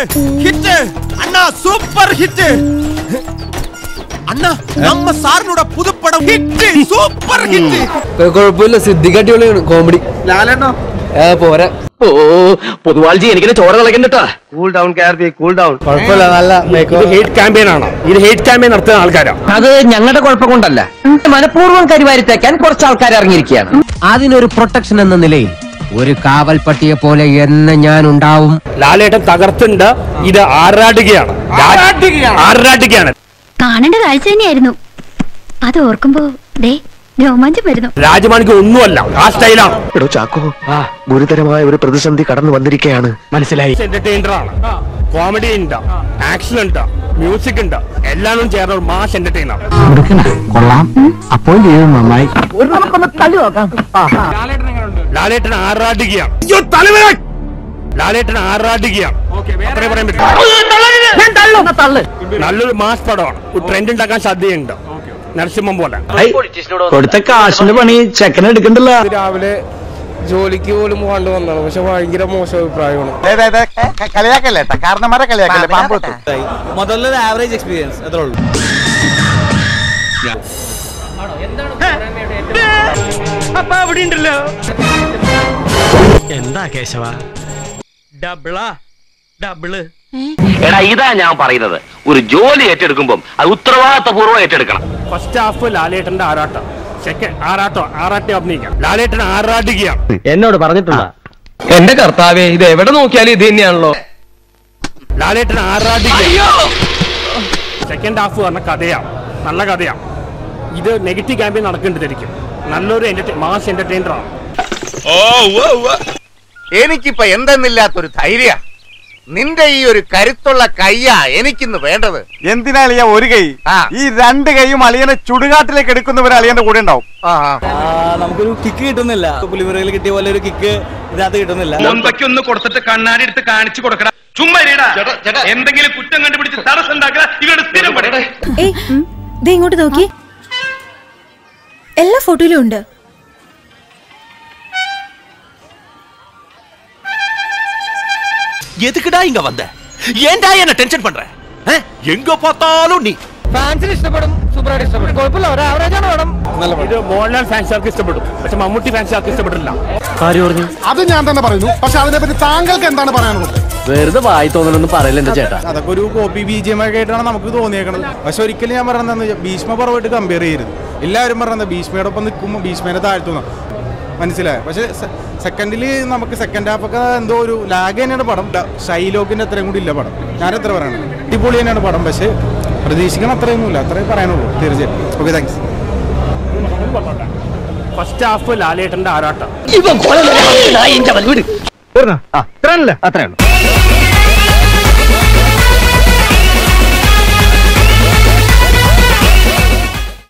Hit അണ്ണാ super hit അണ്ണാ നമ്മ സാറിനോட പുതുപ്പടം ഹിറ്റ് സൂപ്പർ ഹിറ്റ് കുഴപ്പമില്ല സിദ്ദിഖ് അടിപൊളിയാണ് കോമഡി ലാലേട്ടോ ഏ പോരാ ഓ പൊതുവാൾജി എനിക്കിനെ ചോര കളക്കണ്ടട്ടാ കൂൾ ഡൗൺ കാർബി കൂൾ ഡൗൺ കുഴപ്പമില്ല നല്ല ഇത് ഹേറ്റ് ക്യാമ്പയിൻ ആണ് ഇത് ഹേറ്റ് ക്യാമ്പയിൻ നടത്തുന്ന ആൾക്കാരാ അത് ഞങ്ങളുടെ കുഴപ്പം കൊണ്ടല്ല മനഃപൂർവ്വം കരിവാരിത്തേക്കാൻ കുറച്ച് ആൾക്കാർ ഇറങ്ങിയിരിക്കുകയാണ് അതിനൊരു പ്രൊട്ടക്ഷൻ എന്ന നിലയിൽ ഒരു കാവൽപ്പട്ടിയെ പോലെ എന്ന് ഞാൻ ഉണ്ടാവും ലാലേട്ടൻ തകർത്തുണ്ട് ഇത് ആറാടുകയാണ് ആറാടുകയാണ് കാണേണ്ട കാഴ്ച തന്നെയായിരുന്നു അത് ഓർക്കുമ്പോ ദേ രോമാഞ്ചം വരുന്നു രാജമാണിക്ക് ഒന്നുമല്ല ആ സ്റ്റൈലാണ് എടോ ചാക്കോ ഗുരുതരമായ ഒരു പ്രതിസന്ധി കടന്നു വന്നിരിക്കുകയാണ് മനസ്സിലായി എന്റർടൈനർ ആണ് കോമഡി ഉണ്ട് ആക്ഷൻ ഉണ്ട് മ്യൂസിക് ഉണ്ട് എല്ലാം ചേർന്ന ഒരു മാസ് എന്റർടൈനർ കൊള്ളാം അപ്പോൾ ചെയ്ത് നന്നായി ലാലേട്ടൻ ആറാടുകയാണ് ലാലേട്ടൻ ആറാടുകയാണ് അത്രേ പറയാൻ പറ്റൂ നല്ലൊരു മാസ് പടമാണ് ഒരു ട്രെൻഡ് ഉണ്ടാക്കാൻ സാധ്യതയുണ്ട് നരസിംഹം പോലെ കൊടുത്ത കാശിന്റെ പണി ചെക്കനെ എടുക്കണ്ടല്ലോ രാവിലെ ജോലിക്ക് പോലും പോകാണ്ട് വന്നതാണ് പക്ഷെ ഭയങ്കര മോശം അഭിപ്രായമാണ് കളിയാക്കല്ലേ കാരണന്മാരെ കളിയാക്കല്ലേ പാമ്പ് മൊത്തത്തിലൊരു ആവറേജ് എക്സ്പീരിയൻസ് അത്രേ ഉള്ളൂ അപ്പൊ അവിടെ ഉണ്ടല്ലോ എന്താ കേശവ ഡബിളാ ഡബിള് എടാ ഇതാ ഞാൻ പറയുന്നത് ഒരു ജോലി ഏറ്റെടുക്കുമ്പോൾ അത് ഉത്തരവാദിത്തപൂർവ്വം ഏറ്റെടുക്കണം ഫസ്റ്റ് ഹാഫ് ലാലേട്ടന്റെ ആറാട്ടം സെക്കൻഡ് ആറാട്ടോ ആറാട്ടി അഭിനയിക്കാം ലാലേട്ടൻ ആറാടുകയാണ് എന്നോട് പറഞ്ഞിട്ടുള്ള എന്റെ കർത്താവേ ഇത് എവിടെ നോക്കിയാലും ഇത് തന്നെയാണല്ലോ ലാലേട്ടൻ ആറാടുകയാണ് സെക്കൻഡ് ഹാഫ് പറഞ്ഞ കഥയാണ് നല്ല കഥയാണ് ഇത് നെഗറ്റീവ് ക്യാമ്പയിൻ നടക്കേണ്ടതായിരിക്കും നല്ലൊരു എന്റർടൈൻ മാസ് എന്റർടൈനർ ആണ് എനിക്കിപ്പോ എന്തെന്നില്ലാത്തൊരു ധൈര്യ നിന്റെ ഈ ഒരു കരുത്തുള്ള കയ്യാ എനിക്കിന്ന് വേണ്ടത് എന്തിനാ അളിയ ഒരു കൈ ആ. ഈ രണ്ട് കൈയും അളിയനെ ചുടുകാട്ടിലേക്ക് എടുക്കുന്നവരെ അളിയന്റെ കൂടെ ഉണ്ടാവും ആ ആ. നമുക്കൊരു കിക്ക് കിട്ടുന്നില്ല പുലിമുറയിൽ കിട്ടിയ പോലെ ഒരു കിക്ക് ഇതിനകത്ത് കിട്ടുന്നില്ല ഒന്ന് കൊടുത്തിട്ട് കണ്ണാടി എടുത്ത് കാണിച്ചു കൊടുക്കണം ചുമ്മാ ഇരിടാ. എന്തെങ്കിലും കുറ്റം കണ്ടുപിടിച്ച് തടസ്സം ഉണ്ടാക്കുക ഇവരുടെ സ്ഥിരം പണി. ഏയ് ദേ ഇങ്ങോട്ട് നോക്കി എല്ലാ ഫോട്ടോയിലും ഉണ്ട് எதுக்குடா இங்க வந்த ஏன்டா என்ன டென்ஷன் பண்ற ஆ? எங்க பார்த்தாலும் நீ ഫാൻസിന് ഇഷ്ടപ്പെടും സൂപ്പറായിട്ട് ഇഷ്ടപ്പെടും കുഴപ്പമില്ല ഒരു ആവറേജ് ആണ് പടം നല്ല ഇത് മോഹൻലാൽ ഫാൻസുകാർക്ക് ഇഷ്ടപ്പെടും പക്ഷെ മമ്മൂട്ടി ഫാൻസുകാർക്ക് ഇഷ്ടപ്പെട്ടില്ല അത് ഞാൻ തന്നെ പറയുന്നു പക്ഷെ അതിനെപ്പറ്റി താങ്കൾക്ക് എന്താണ് പറയാനുള്ളത് വെറുതെ വായി തോന്നലൊന്നും പറയില്ല എന്റെ ചേട്ടാ അതൊക്കെ ഒരു കോപ്പി ബി ജി എം ഒക്കെ ആയിട്ടാണ് നമുക്ക് തോന്നിയേക്കണത് പക്ഷെ ഒരിക്കലും ഞാൻ പറയുന്നത് ഭീഷ്മ പർവ്വമായിട്ട് കമ്പയർ ചെയ്യരുത് എല്ലാവരും പറയുന്നത് ഭീഷ്മയുടെ ഒപ്പം നിൽക്കുമ്പോൾ ഭീഷ്മേനെ താഴ്ത്തുന്ന മനസ്സിലായോ പക്ഷെ സെക്കൻഡിൽ നമുക്ക് സെക്കൻഡ് ഹാഫ് ഒക്കെ എന്തോ ഒരു ലാഗ് തന്നെയാണ് പടം ഷൈലോക്കിന്റെ അത്രയും കൂടി ഇല്ല പടം ഞാൻ എത്ര പറയണത് അടിപൊളി തന്നെയാണ് പടം പക്ഷെ പ്രതീക്ഷിക്കണം അത്രയൊന്നുമില്ല അത്രയും പറയാനുള്ളൂ തീർച്ചയായും ഓക്കെ താങ്ക്സ് ഫസ്റ്റ് ഹാഫ് ലാലേട്ടന്റെ ആറാട്ടം ഇവൻ കൊല അത്രേ ഉള്ളൂ